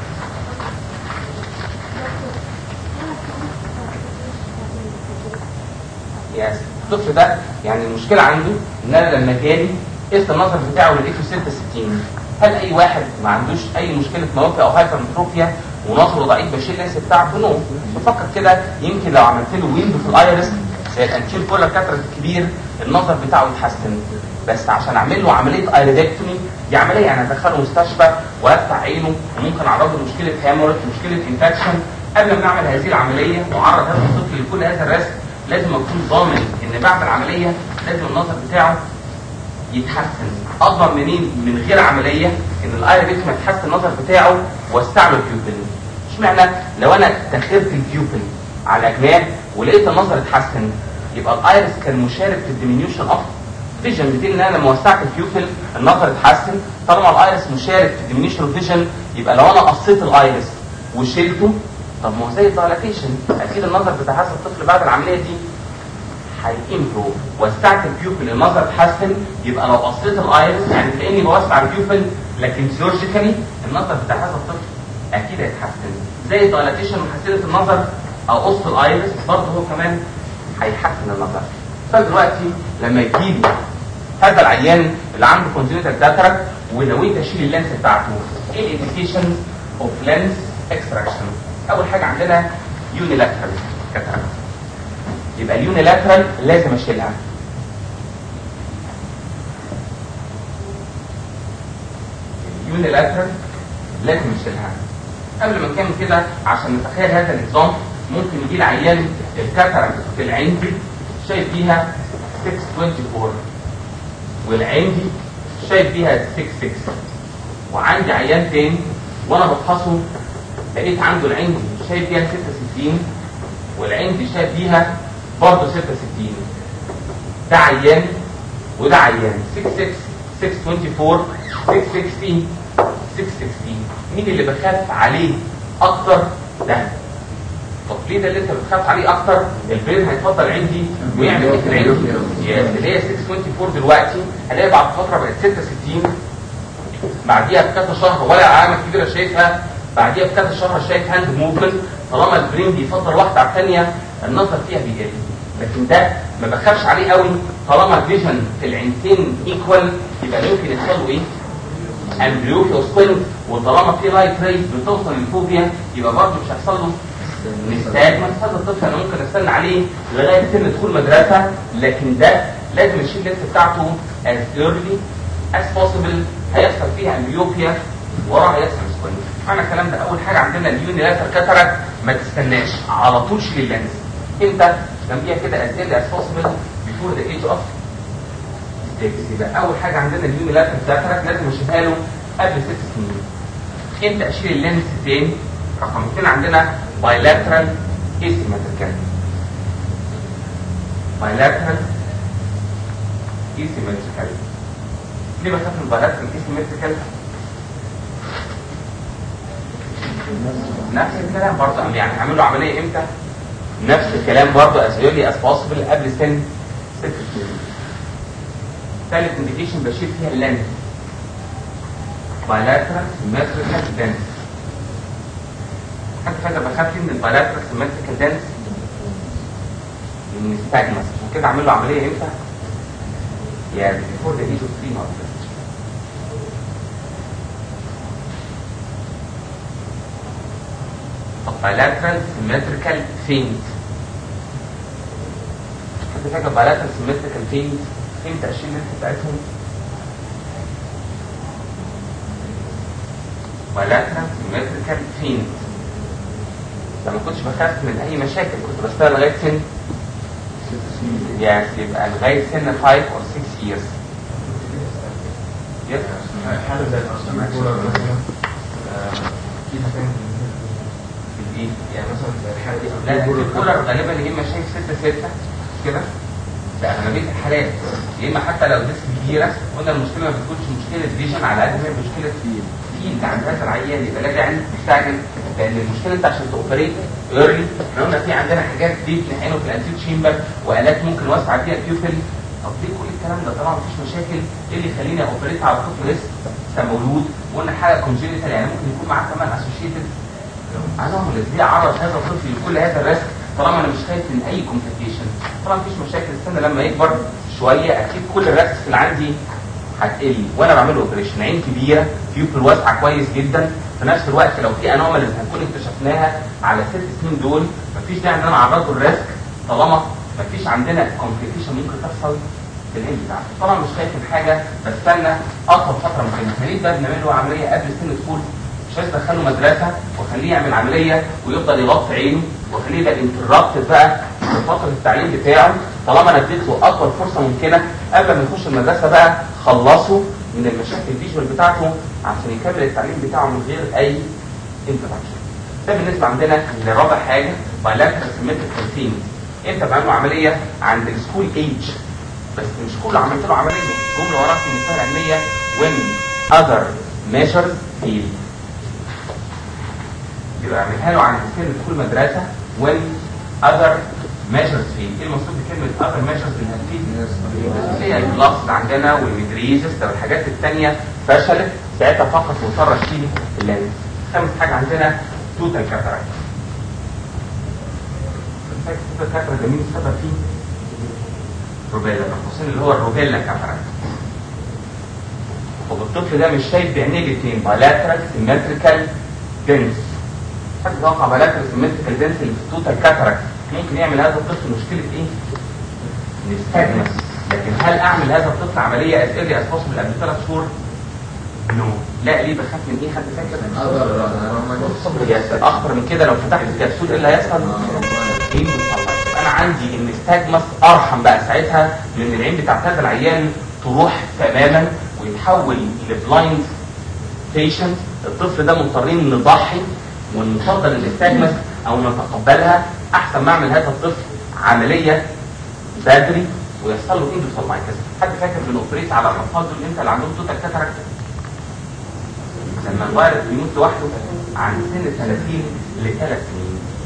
يس الطفل ده يعني المشكله عنده ان انا لما جالي قست النظر بتاعه لقيته 66 هل اي واحد ما عندوش اي مشكله موافق او هايبرمتروفيا ونظره ضعيف بشيل اللينس بتاعته نو بفكر كده يمكن لو عملت له ويندو في الايرس زي الانتير كولر كاترت الكبير النظر بتاعه يتحسن بس عشان اعمل له عمليه ايريدكتومي دي عمليه يعني ادخله مستشفى وافتح عينه وممكن اعرض له مشكله هامورج مشكله انفكشن قبل ما نعمل هذه العمليه واعرض هذا الطفل لكل هذا الريسك لازم اكون ضامن ان بعد العمليه لازم النظر بتاعه يتحسن اضمن منين من غير عمليه ان الايريدكتومي يتحسن النظر بتاعه واستعمل البيوبل اشمعنى لو انا دخلت البيوبل على اجناب ولقيت النظر اتحسن يبقى الايرس كان مشارك في الديمينيوشن اوف فيجن بدين ان انا لما وسعت البيوبل النظر اتحسن طالما الايرس مشارك في الديمينيوشن اوف فيجن يبقى لو انا قصيت الايرس وشلته طب ما هو زي الدايلاتيشن اكيد النظر بتاع هذا الطفل بعد العمليه دي هيمبروف وسعت البيوبل النظر اتحسن يبقى لو قصيت الايرس يعني كاني بوسع البيوبل لكن سيرجيكالي النظر بتاع هذا الطفل اكيد هيتحسن زي الدايلاتيشن وحسنت النظر او قص الايرس برضه هو كمان هيحسن النظر فدلوقتي لما يجيلي هذا العيان اللي عنده كونجنتال كاتراكت ونويت اشيل اللينس بتاعته ايه الانديكيشن اوف لينس اكستراكشن اول حاجه عندنا يونيلاترال كاتراكت يبقى اليونيلاترال لازم اشيلها اليونيلاترال لازم اشيلها قبل ما نكمل كده عشان نتخيل هذا النظام ممكن يجي لي عيان الكاتراكت في العين دي شايف فيها 624 والعين دي شايف فيها 66 وعندي عيان تاني وانا بفحصه لقيت عنده العين دي شايف فيها 66 والعين دي شايف فيها برضه 66 ده عيان وده عيان 66 624 660 660 مين اللي بخاف عليه اكتر ده طب ليه ده اللي انت بتخاف عليه اكتر البرين هيتفضل عندي ويعمل ايه في العين يس اللي هي 624 دلوقتي هلاقي بعد فتره بقت 66 بعديها بكذا شهر ولا علامه كبيره شايفها بعديها بكذا شهر شايف هاند موفمنت طالما البرين بيفضل واحده على الثانيه النظر فيها بيجري لكن ده ما بخافش عليه قوي طالما الفيجن في العينتين ايكوال يبقى ممكن يحصل له ايه؟ امبليوفيا وسبين وطالما في لايت ريز بتوصل للفوبيا يبقى برضه مش هيحصل له نستاجمنت هذا الطفل انا ممكن استنى عليه لغايه سن دخول مدرسه لكن ده لازم الشيل ليست بتاعته as early as possible هيحصل فيها امبليوفيا وراها يحصل سبين معنى الكلام ده اول حاجه عندنا اليونيلاتر كاتاراكت ما تستناش على طول شيل اللينس انت جنبيها كده as early as possible before the age of six يبقى اول حاجه عندنا اليونيلاتر كاتاراكت لازم اشيلها له قبل ست سنين امتى اشيل اللينس تاني رقم اثنين عندنا bilateral asymmetrical bilateral asymmetrical ليه بخاف من bilateral asymmetrical نفس الكلام برضه يعني هعملوا عمليه امتى نفس الكلام برضه as early as possible قبل سن ست سنين ثالث انديكيشن بشيل فيها اللينس bilateral symmetrical lens حتى فاكر بخاف من البايلاترال سيمتريكال دانس من ستاجنس عشان كده اعمل له عمليه امتى؟ يعني بيفور ذا ايج اوف 3 مانثs طب بايلاترال سيمتريكال فينت حتى فاكر بايلاترال سيمتريكال فينت امتى اشيل اللينس بتاعتهم؟ بايلاترال سيمتريكال فينت لما كنتش بخاف من اي مشاكل كنت بشتغل لغايه سن يس يبقى لغايه سن 5 or 6 years يس حاجه زي الاصلا الايه يعني مثلا زي الحاله دي لا الكولر غالبا يا اما شايف 6 6 كده ده اغلبيه الحالات يا اما حتى لو ديسك كبيره قلنا المشكله ما بتكونش مشكله فيجن على قد ما هي مشكله فيلد عند هذا العيان يبقى لا داعي تستعجل لان المشكله انت عشان تاوبريت ايرلي احنا قلنا في عندنا حاجات ديب نحقنه في الانتيو تشامبر والات ممكن نوسع فيها البيوبل طب ليه كل الكلام ده طالما مفيش مشاكل ايه اللي يخليني اوبريت على طفل لسه مولود وقلنا حاجه كونجينيتال يعني ممكن يكون معاه كمان اسوشيتد انوماليز ليه عرض هذا الطفل لكل هذا الريسك طالما انا مش خايف من اي كومبليكيشن طالما مفيش مشاكل استنى لما يكبر شويه اكيد كل الريسك اللي عندي هتقل وانا بعمل اوبريشن عين كبيره بيوبل واسعه كويس جدا في نفس الوقت لو في انوماليز هنكون اكتشفناها على الست سنين دول مفيش داعي ان انا اعرضه الريسك طالما مفيش عندنا كومبليكيشن ممكن تحصل في العين بتاعته طبعا مش خايف من حاجه بستنى اطول فتره ممكنه احنا ليه بقى بنعمل له عمليه قبل سن الدخول مش عايز ادخله مدرسه واخليه يعمل عمليه ويفضل يغطي عينه واخليه يبقى انترابت بقى في فتره التعليم بتاعه طالما انا اديت له اطول فرصه ممكنه قبل ما يخش المدرسه بقى خلصه من المشاكل الفيجوال بتاعته عشان يكمل التعليم بتاعه من غير اي انتراكشن ده بالنسبه عندنا لرابع حاجه بايلاترال سيمتريكال ثيم انت بعمل عمليه عند السكول ايج بس مش كله عملت له عمليه جمله وراك في المثال العلميه when other measures fail يبقى اعملها له عند سن دخول مدرسه when other measures fail ايه المقصود بكلمه other measures اللي هتفيد اللي هي الجلاس عندنا والميدريزس لو الحاجات الثانيه فشلت ساعتها فقط مضطر اشيل اللينس خامس حاجه عندنا توتال كاتاراكت توتال كاتاراكت ده مين السبب فيه؟ روبيلا القوسين اللي هو الروبيلا كاتاراكت والطفل ده مش شايف بعينيه الاثنين بايلاترال سيمتريكال دنس حد يتوقع بايلاترال سيمتريكال دنس اللي في التوتال كاتاراكت ممكن يعمل هذا الطفل مشكله ايه؟ نستجنس لكن هل اعمل هذا الطفل عمليه از ايرلي از بوسبل قبل ثلاث شهور؟ نو لا ليه بخاف من ايه حد فاكر؟ يحصل اخطر من كده لو فتحت الكبسول ايه اللي هيحصل؟ ايه اللي بيطلع؟ انا عندي ان استجمس ارحم بقى ساعتها من العين بتاعت هذا العيان تروح تماما ويتحول لبلايند بيشنت الطفل ده مضطرين نضحي ونفضل الاستجمس او نتقبلها احسن ما اعمل هذا الطفل عمليه بدري ويحصل له اندوسال مايكس حد فاكر بنوبريت على الاطفال دول امتى اللي عندهم توتال كاتاراكت لما الفيروس بيموت لوحده عن سن 30 ل 3 سنين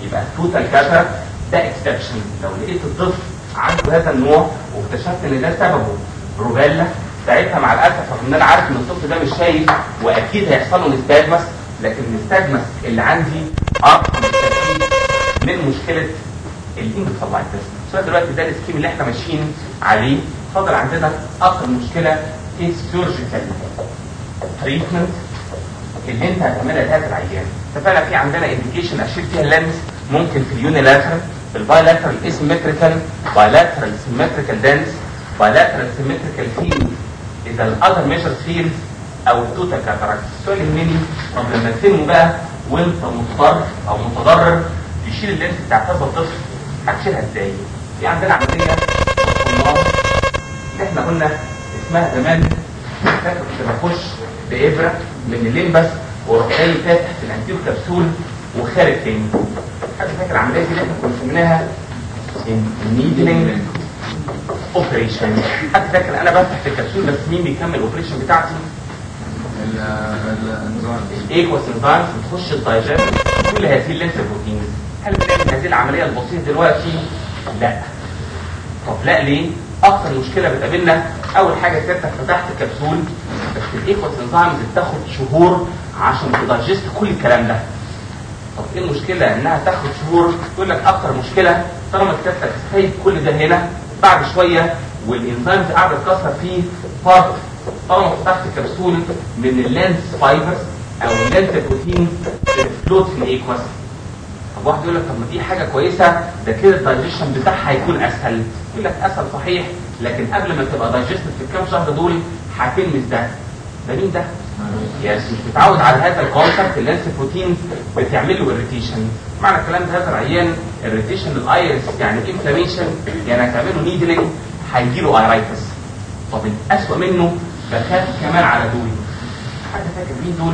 يبقى التوتال كاتر ده اكسبشن لو لقيت الطفل عنده هذا النوع واكتشفت ان ده سببه روبيلا ساعتها مع الاسف رغم ان انا عارف ان الطفل ده مش شايف واكيد هيحصل له نستاجمس لكن النستاجمس اللي عندي ارقى بالتاكيد من مشكله الانكفالايتس السؤال دلوقتي ده السكيم اللي احنا ماشيين عليه فاضل عندنا اكتر مشكله السيرجيكال تريتمنت اللي انت هتعملها لهذا العيان اتفقنا في عندنا انديكيشن اشير فيها اللمس ممكن في اليونيلاترال البايلاترال اسيمتريكال بايلاترال سيمتريكال دانس بايلاترال سيمتريكال فيل اذا الاذر ميجر فيل او التوتال كاتاراكت السؤال يهمني طب لما تتم بقى وانت مضطر او متضرر تشيل اللينس بتاع هذا الطفل هتشيلها ازاي؟ في عندنا عمليه صناعه اللي احنا قلنا اسمها زمان فاكر كنت بخش بابره من الليمبس واروح جاي فاتح في الانتيو كبسول وخارج تاني حد فاكر العمليه دي اللي احنا كنا بنسميها النيدلينج اوبريشن حد فاكر انا بفتح في الكبسول بس مين بيكمل الاوبريشن بتاعتي؟ الايكوس انزايمز بتخش الدايجست كل هذه اللينس بروتينز هل بنعمل هذه العمليه البسيطه دلوقتي؟ لا طب لا ليه؟ اكتر مشكله بتقابلنا اول حاجه سيادتك فتحت الكبسول بس الايكوس انزايمز بتاخد شهور عشان تدايجست كل الكلام ده طب ايه المشكله انها تاخد شهور يقول لك اكتر مشكله طالما سيادتك سايب كل ده هنا بعد شويه والانزيمز قاعده تكسر فيه بارت طالما فتحت الكبسول من اللينس فايبرز او اللينس بروتين فلوت في الايكوس طب واحد يقول لك طب ما دي حاجه كويسه ده كده الدايجيشن بتاعها هيكون اسهل يقول لك اسهل صحيح لكن قبل ما تبقى دايجستد في الكام شهر دول هتلمس ده ده مين ده؟ يس مش متعود على هذا الكونسبت اللينس بروتين بتعمل له اريتيشن معنى الكلام ده هذا العيان اريتيشن للايرس يعني انفلاميشن يعني هتعمل له نيدلينج هيجي له ايرايتس طب الاسوء منه بخاف كمان على دول حد فاكر مين دول؟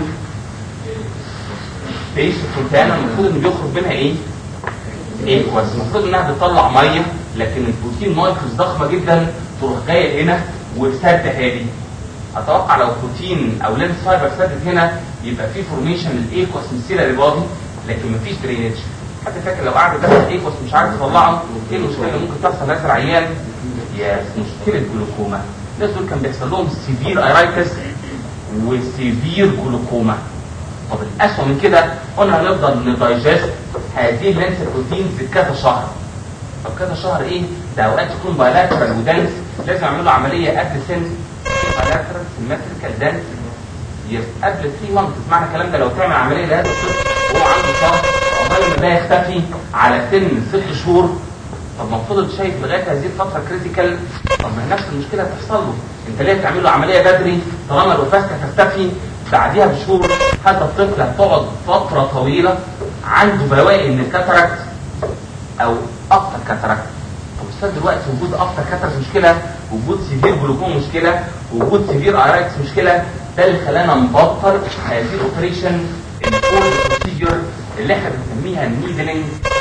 بيس الفونتانا المفروض انه بيخرج منها ايه؟ ايكوس المفروض انها بتطلع ميه لكن البروتين مايكروس ضخمه جدا تروح جايه هنا وتسدها لي اتوقع لو بروتين او لينس فايبر سدت هنا يبقى في فورميشن للايكوس من السيلري بادي لكن مفيش درينج حد فاكر لو قعد داخل الايكوس مش عارف يطلعه ايه المشكله اللي ممكن تحصل لهذا العيان؟ يس مشكله جلوكوما الناس دول كان بيحصل لهم سيفير ايرايتس وسيفير جلوكوما طب الاسوء من كده قلنا هنفضل ندايجست هذه اللينس بروتينز كذا شهر طب كذا شهر ايه ده اوقات تكون بايلاترال ودانس لازم يعملوا له عمليه قبل سن بايلاترال سيمتريكال دانس قبل 3 مانثs معنى الكلام ده لو تعمل عمليه لهذا الطفل وهو عنده شهر عقبال ما ده يختفي على سن ست شهور طب ما فضل شايف لغايه هذه الفتره كريتيكال طب ما نفس المشكله تحصل له انت ليه تعمل له عمليه بدري طالما الوفاه تختفي بعديها بشهور هذا الطفل هتقعد فتره طويله عنده بواقي من الكاتاراكت او افتر كاتاراكت طب استاذ دلوقتي وجود افتر كاتاراكت مشكله وجود سيفير جلوكوم مشكله وجود سيفير ايرايتس مشكله ده اللي خلانا نبطل هذه الاوبريشن الفول بروسيجر اللي احنا بنسميها النيدلينج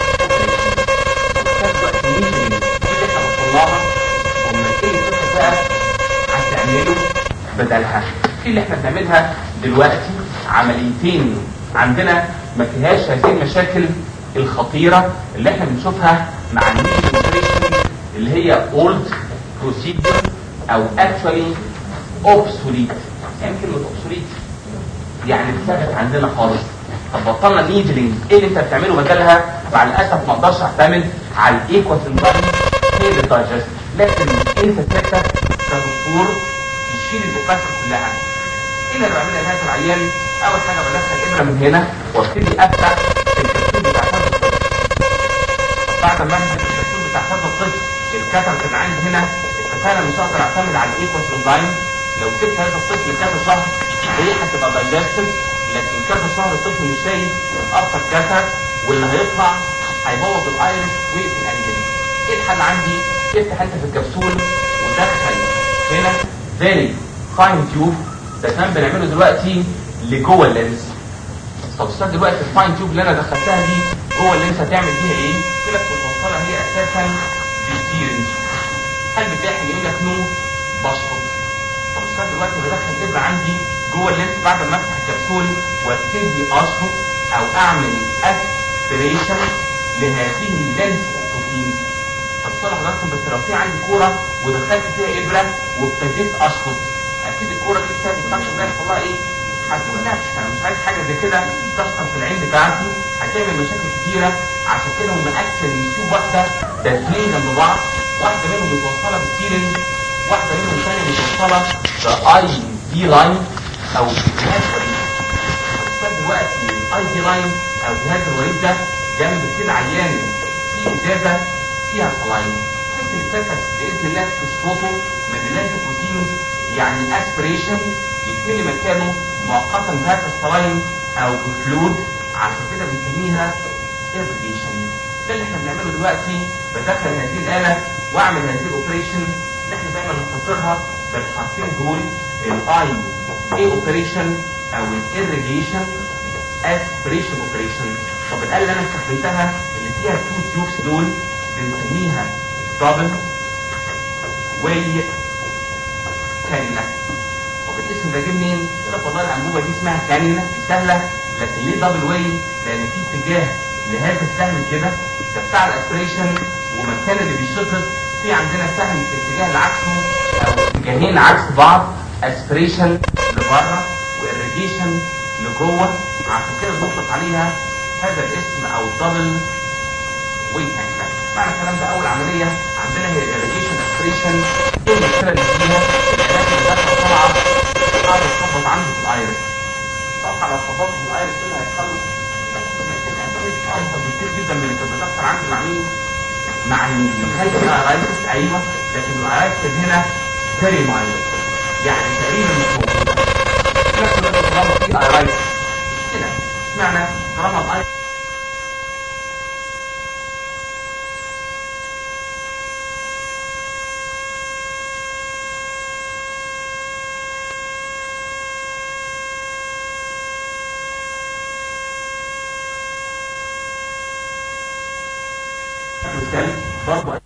النيدلينج اللي احنا بطلناها ومن كل الطفل بقى هتعمله بدلها في اللي احنا بنعملها دلوقتي عمليتين عندنا ما فيهاش هذه المشاكل الخطيرة اللي احنا بنشوفها مع النيوتريشن اللي هي old procedure او actually obsolete يعني كلمة obsolete يعني اتثبت عندنا خالص طب بطلنا نيدلينج ايه اللي انت بتعمله بدلها مع الاسف ما اقدرش اعتمد على الايكوس انزايم هي اللي دايجست لكن انت ساعتها كدكتور تشيل البقايا كلها ايه اللي بعملها لهذا العيان اول حاجه بدخل ابره من هنا وابتدي افتح الكبسول بتاع هذا الطفل بعد ما افتح الكبسول بتاع هذا الطفل الكاتر اللي عندي هنا اتفقنا مش هقدر اعتمد على الايكوس انزايم لو سبت هذا الطفل كذا شهر هي هتبقى دايجستد لكن كذا شهر الطفل مش شايف اكتر كاتر واللي هيطلع هيبوظ الايرس ويقفل الانجلي ايه الحل عندي؟ افتح انت في الكبسول ودخل هنا زي فاين تيوب ده كمان بنعمله دلوقتي لجوه اللينس طب استاذ دلوقتي الفاين تيوب اللي انا دخلتها دي جوه اللينس هتعمل بيها ايه؟ قلت لك بتوصلها هي اساسا بالسيرنج قلب الداخل يقول لك نو بشفط طب استاذ دلوقتي بدخل الابره عندي جوه اللينس بعد ما افتح الكبسول وابتدي اشفط او اعمل اسبريشن لهذه اللينس بروتين فتصل حضراتكم بس لو في عندي كوره ودخلت فيها ابره وابتديت اشفط اكيد الكوره دي بتاعت الفاكشن ده يحصل لها ايه؟ هتقول نفس انا مش عايز حاجه زي كده تحصل في العين بتاعتي هتعمل مشاكل كتيره عشان كده هم اكشن نشوف واحده ده اثنين جنب بعض واحده منهم متوصله بالسيلينج واحده منهم ثانيه متوصله باي دي لاين او جهاز وريد فبالتالي دلوقتي الاي دي لاين او جهاز الوريد ده جنب كده عيان في ازازه فيها صلاين ممكن تفتح باذن الله تشفطه من اللانتوبروتينز يعني اسبريشن يتملي مكانه مؤقتا بهذا الصلاين او بفلود عشان كده بنسميها irrigation ده اللي احنا بنعمله دلوقتي بدخل هذه الاله واعمل هذه الاوبريشن اللي احنا دايما بنختصرها بالحرفين دول الاي اي اوبريشن او الirrigation aspiration اوبريشن طب الاله اللي انا استخدمتها اللي فيها تو تيوبس دول بنسميها دبل واي كانيلا طب الاسم ده جه منين؟ يقول لك والله الانبوبه دي اسمها كانيلا سهله لكن ليه دبل واي؟ لان في اتجاه لهذا السهم كده ده بتاع الاسبريشن والمكان اللي بيشفط في عندنا سهم في الاتجاه اللي عكسه او اتجاهين عكس بعض اسبريشن لبره واريجيشن لجوه عشان كده بنطلق عليها هذا الاسم او الدبل ويت انكلاش معنى الكلام ده اول عمليه عندنا هي الاريجيشن اسبريشن ايه المشكله اللي فيها؟ الاماكن اللي داخله طالعه قاعده تخبط عنده في الايرس طبعا لو خبطت في الايرس كده هيحصل افضل بكتير جدا من اللي كانت بتحصل عندي مع مين؟ مع الهايبر الايرس ايوه لكن الايرس هنا فيري مايلد يعني تقريبا مش موجوده في نفس الوقت طالما في ايرس كده اشمعنى طالما الايرس برضه